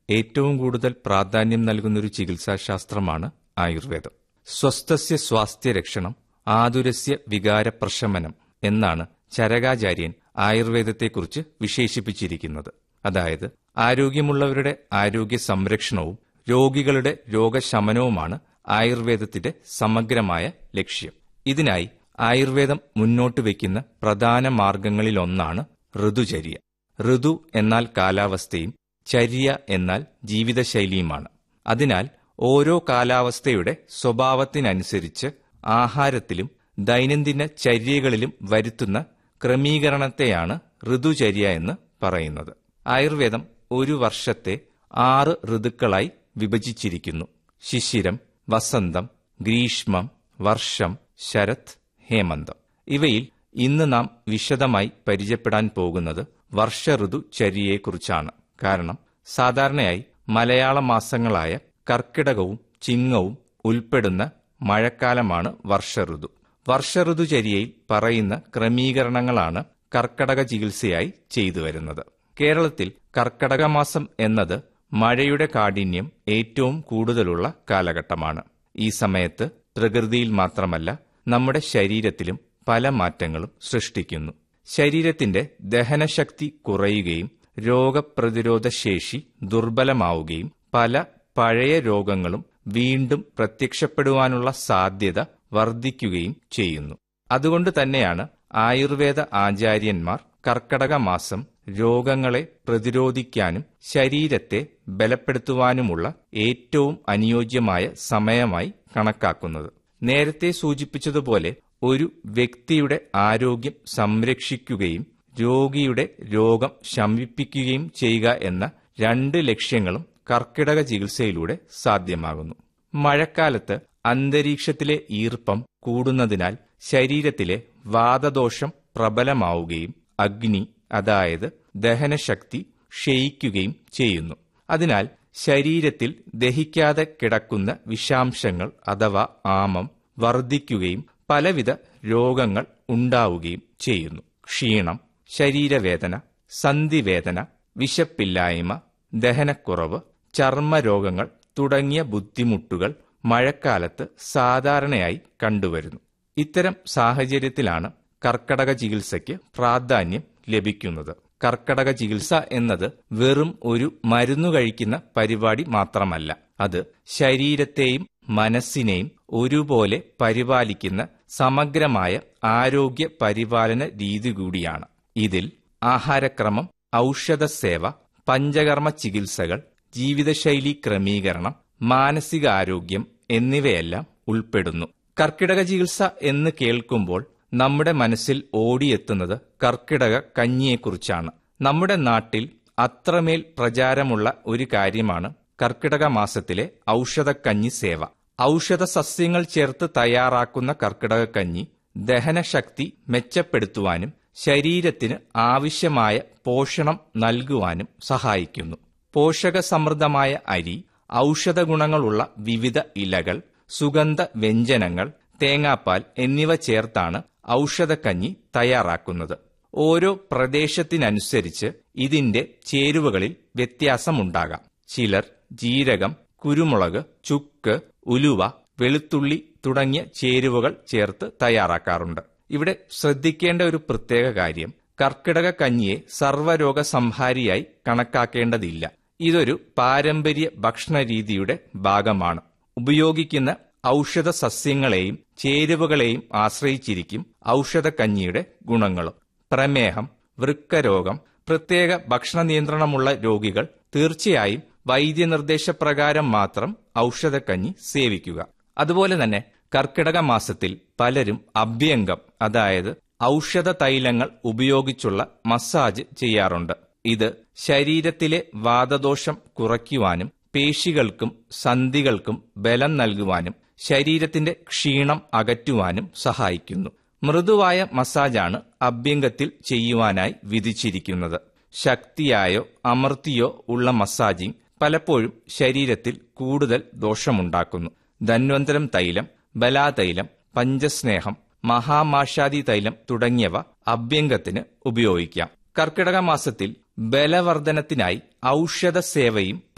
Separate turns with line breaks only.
ഏറ്റവും കൂടുതൽ പ്രാധാന്യം നൽകുന്നൊരു ചികിത്സാശാസ്ത്രമാണ് ആയുർവേദം സ്വസ്ഥസ്യ സ്വാസ്ഥ്യ രക്ഷണം ആതുരസ്യ വികാരപ്രശമനം എന്നാണ് ചരകാചാര്യൻ ആയുർവേദത്തെക്കുറിച്ച് വിശേഷിപ്പിച്ചിരിക്കുന്നത് അതായത് ആരോഗ്യമുള്ളവരുടെ ആരോഗ്യ സംരക്ഷണവും രോഗികളുടെ രോഗശമനവുമാണ് ആയുർവേദത്തിന്റെ സമഗ്രമായ ലക്ഷ്യം ഇതിനായി ആയുർവേദം മുന്നോട്ട് വയ്ക്കുന്ന പ്രധാന മാർഗങ്ങളിലൊന്നാണ് ഋതുചര്യ ഋതു എന്നാൽ കാലാവസ്ഥയും ചര്യ എന്നാൽ ജീവിതശൈലിയുമാണ് അതിനാൽ ഓരോ കാലാവസ്ഥയുടെ സ്വഭാവത്തിനനുസരിച്ച് ആഹാരത്തിലും ദൈനംദിന ചര്യകളിലും വരുത്തുന്ന ക്രമീകരണത്തെയാണ് ഋതുചര്യ എന്ന് പറയുന്നത് ആയുർവേദം ഒരു വർഷത്തെ ആറ് ഋതുക്കളായി വിഭജിച്ചിരിക്കുന്നു ശിശിരം വസന്തം ഗ്രീഷ്മം വർഷം ശരത് ഹേമന്തം ഇവയിൽ ഇന്ന് നാം വിശദമായി പരിചയപ്പെടാൻ പോകുന്നത് വർഷ ഋതു ചര്യയെക്കുറിച്ചാണ് കാരണം സാധാരണയായി മലയാള മാസങ്ങളായ കർക്കിടകവും ചിങ്ങവും ഉൾപ്പെടുന്ന മഴക്കാലമാണ് വർഷ ഋതു വർഷ ഋതുചര്യയിൽ പറയുന്ന ക്രമീകരണങ്ങളാണ് കർക്കടക ചികിത്സയായി ചെയ്തു വരുന്നത് കേരളത്തിൽ കർക്കടക മാസം എന്നത് മഴയുടെ കാഠിന്യം ഏറ്റവും കൂടുതലുള്ള കാലഘട്ടമാണ് ഈ സമയത്ത് പ്രകൃതിയിൽ മാത്രമല്ല നമ്മുടെ ശരീരത്തിലും പല മാറ്റങ്ങളും സൃഷ്ടിക്കുന്നു ശരീരത്തിന്റെ ദഹനശക്തി കുറയുകയും രോഗപ്രതിരോധ ശേഷി ദുർബലമാവുകയും പല പഴയ രോഗങ്ങളും വീണ്ടും പ്രത്യക്ഷപ്പെടുവാനുള്ള സാധ്യത വർദ്ധിക്കുകയും ചെയ്യുന്നു അതുകൊണ്ട് തന്നെയാണ് ആയുർവേദ ആചാര്യന്മാർ കർക്കടക മാസം രോഗങ്ങളെ പ്രതിരോധിക്കാനും ശരീരത്തെ ബലപ്പെടുത്തുവാനുമുള്ള ഏറ്റവും അനുയോജ്യമായ സമയമായി കണക്കാക്കുന്നത് നേരത്തെ സൂചിപ്പിച്ചതുപോലെ ഒരു വ്യക്തിയുടെ ആരോഗ്യം സംരക്ഷിക്കുകയും രോഗിയുടെ രോഗം ശമിപ്പിക്കുകയും ചെയ്യുക എന്ന രണ്ട് ലക്ഷ്യങ്ങളും കർക്കിടക ചികിത്സയിലൂടെ സാധ്യമാകുന്നു മഴക്കാലത്ത് അന്തരീക്ഷത്തിലെ ഈർപ്പം കൂടുന്നതിനാൽ ശരീരത്തിലെ വാതദോഷം പ്രബലമാവുകയും അഗ്നി അതായത് ദഹനശക്തി ക്ഷയിക്കുകയും ചെയ്യുന്നു അതിനാൽ ശരീരത്തിൽ ദഹിക്കാതെ കിടക്കുന്ന വിഷാംശങ്ങൾ അഥവാ ആമം വർദ്ധിക്കുകയും പലവിധ രോഗങ്ങൾ ഉണ്ടാവുകയും ചെയ്യുന്നു ക്ഷീണം ശരീരവേദന സന്ധിവേദന വിശപ്പില്ലായ്മ ദഹനക്കുറവ് ചർമ്മരോഗങ്ങൾ തുടങ്ങിയ ബുദ്ധിമുട്ടുകൾ മഴക്കാലത്ത് സാധാരണയായി കണ്ടുവരുന്നു ഇത്തരം സാഹചര്യത്തിലാണ് കർക്കടക ചികിത്സയ്ക്ക് പ്രാധാന്യം ലഭിക്കുന്നത് കർക്കടക ചികിത്സ എന്നത് വെറും ഒരു മരുന്നു കഴിക്കുന്ന പരിപാടി മാത്രമല്ല അത് ശരീരത്തെയും മനസ്സിനെയും ഒരുപോലെ പരിപാലിക്കുന്ന സമഗ്രമായ ആരോഗ്യ പരിപാലന രീതി കൂടിയാണ് ഇതിൽ ആഹാരക്രമം ഔഷധസേവ പഞ്ചകർമ്മ ചികിത്സകൾ ജീവിതശൈലി ക്രമീകരണം മാനസികാരോഗ്യം എന്നിവയെല്ലാം ഉൾപ്പെടുന്നു കർക്കിടക ചികിത്സ എന്ന് കേൾക്കുമ്പോൾ നമ്മുടെ മനസ്സിൽ ഓടിയെത്തുന്നത് കർക്കിടക കഞ്ഞിയെക്കുറിച്ചാണ് നമ്മുടെ നാട്ടിൽ അത്രമേൽ പ്രചാരമുള്ള ഒരു കാര്യമാണ് കർക്കിടക മാസത്തിലെ ഔഷധക്കഞ്ഞി സേവ ഔഷധ സസ്യങ്ങൾ ചേർത്ത് തയ്യാറാക്കുന്ന കർക്കിടക കഞ്ഞി ദഹനശക്തി മെച്ചപ്പെടുത്തുവാനും ശരീരത്തിന് ആവശ്യമായ പോഷണം നൽകുവാനും സഹായിക്കുന്നു പോഷകസമൃദ്ധമായ അരി ഔഷധ ഗുണങ്ങളുള്ള വിവിധ ഇലകൾ സുഗന്ധ വ്യഞ്ജനങ്ങൾ തേങ്ങാപ്പാൽ എന്നിവ ചേർത്താണ് ഔഷധക്കഞ്ഞി തയ്യാറാക്കുന്നത് ഓരോ പ്രദേശത്തിനനുസരിച്ച് ഇതിന്റെ ചേരുവകളിൽ വ്യത്യാസമുണ്ടാകാം ചിലർ ജീരകം കുരുമുളക് ചുക്ക് ഉലുവ വെളുത്തുള്ളി തുടങ്ങിയ ചേരുവകൾ ചേർത്ത് തയ്യാറാക്കാറുണ്ട് ഇവിടെ ശ്രദ്ധിക്കേണ്ട ഒരു പ്രത്യേക കാര്യം കർക്കിടക കഞ്ഞിയെ സർവ്വരോഗ സംഹാരിയായി കണക്കാക്കേണ്ടതില്ല ഇതൊരു പാരമ്പര്യ ഭക്ഷണ രീതിയുടെ ഭാഗമാണ് ഉപയോഗിക്കുന്ന ഔഷധ സസ്യങ്ങളെയും ചേരുവകളെയും ആശ്രയിച്ചിരിക്കും ഔഷധക്കഞ്ഞിയുടെ ഗുണങ്ങളും പ്രമേഹം വൃക്കരോഗം പ്രത്യേക ഭക്ഷണ നിയന്ത്രണമുള്ള രോഗികൾ തീർച്ചയായും വൈദ്യനിർദ്ദേശപ്രകാരം മാത്രം ഔഷധക്കഞ്ഞി സേവിക്കുക അതുപോലെ തന്നെ കർക്കിടക മാസത്തിൽ പലരും അഭ്യംഗം അതായത് ഔഷധ തൈലങ്ങൾ ഉപയോഗിച്ചുള്ള മസാജ് ചെയ്യാറുണ്ട് ഇത് ശരീരത്തിലെ വാതദോഷം കുറയ്ക്കുവാനും പേശികൾക്കും സന്ധികൾക്കും ബലം നൽകുവാനും ശരീരത്തിന്റെ ക്ഷീണം അകറ്റുവാനും സഹായിക്കുന്നു മൃദുവായ മസാജാണ് അഭ്യംഗത്തിൽ ചെയ്യുവാനായി വിധിച്ചിരിക്കുന്നത് ശക്തിയായോ അമർത്തിയോ ഉള്ള മസാജിംഗ് പലപ്പോഴും ശരീരത്തിൽ കൂടുതൽ ദോഷമുണ്ടാക്കുന്നു ധന്വന്തരം തൈലം ബലാതൈലം പഞ്ചസ്നേഹം മഹാമാഷാദി തൈലം തുടങ്ങിയവ അഭ്യംഗത്തിന് ഉപയോഗിക്കാം കർക്കിടക മാസത്തിൽ ബലവർദ്ധനത്തിനായി ഔഷധ സേവയും